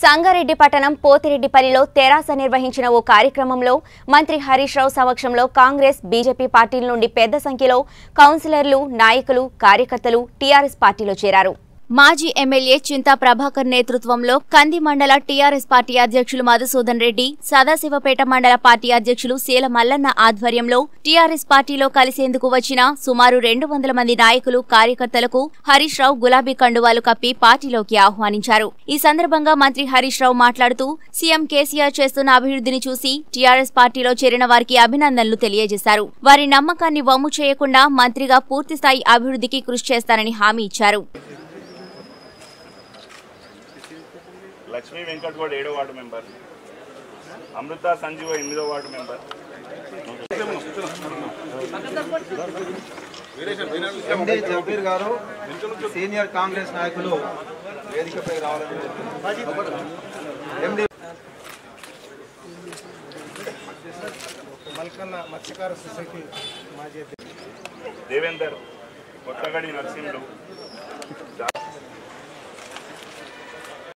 సంగారెడ్డి పట్టణం పోతిరెడ్డిపల్లిలో తెరాస నిర్వహించిన ఓ కార్యక్రమంలో మంత్రి హరీష్ రావు సమక్షంలో కాంగ్రెస్ బీజేపీ పార్టీల నుండి పెద్ద సంఖ్యలో కౌన్సిలర్లు నాయకులు కార్యకర్తలు టీఆర్ఎస్ పార్టీలో చేరారు మాజీ ఎమ్మెల్యే చింతా ప్రభాకర్ నేతృత్వంలో కంది మండల టీఆర్ఎస్ పార్టీ అధ్యక్షులు మధుసూదన్ రెడ్డి సదాశివపేట మండల పార్టీ అధ్యక్షులు శీల మల్లన్న ఆధ్వర్యంలో టీఆర్ఎస్ పార్టీలో కలిసేందుకు వచ్చిన సుమారు రెండు వందల మంది నాయకులు కార్యకర్తలకు హరీష్ రావు గులాబీ కండువాలు కప్పి పార్టీలోకి ఆహ్వానించారు ఈ సందర్భంగా మంత్రి హరీష్ రావు మాట్లాడుతూ సీఎం కేసీఆర్ చేస్తున్న అభివృద్ధిని చూసి టీఆర్ఎస్ పార్టీలో చేరిన వారికి అభినందనలు తెలియజేశారు వారి నమ్మకాన్ని వమ్ము చేయకుండా మంత్రిగా పూర్తిస్థాయి అభివృద్ధికి కృషి చేస్తానని హామీ ఇచ్చారు లక్ష్మీ వెంకట్ గౌడ్ ఏడో వార్డు మెంబర్ అమృత సంజీవ ఎనిమిదో ward member MD Jabir garu senior Congress నాయకులు వేదికపై రావాలని ఎండి మల్కన్న మత్స్యకార సొసైటీ మాజీ అధ్యక్షుడు. దేవేందర్ కొత్తగడి నరసింహులు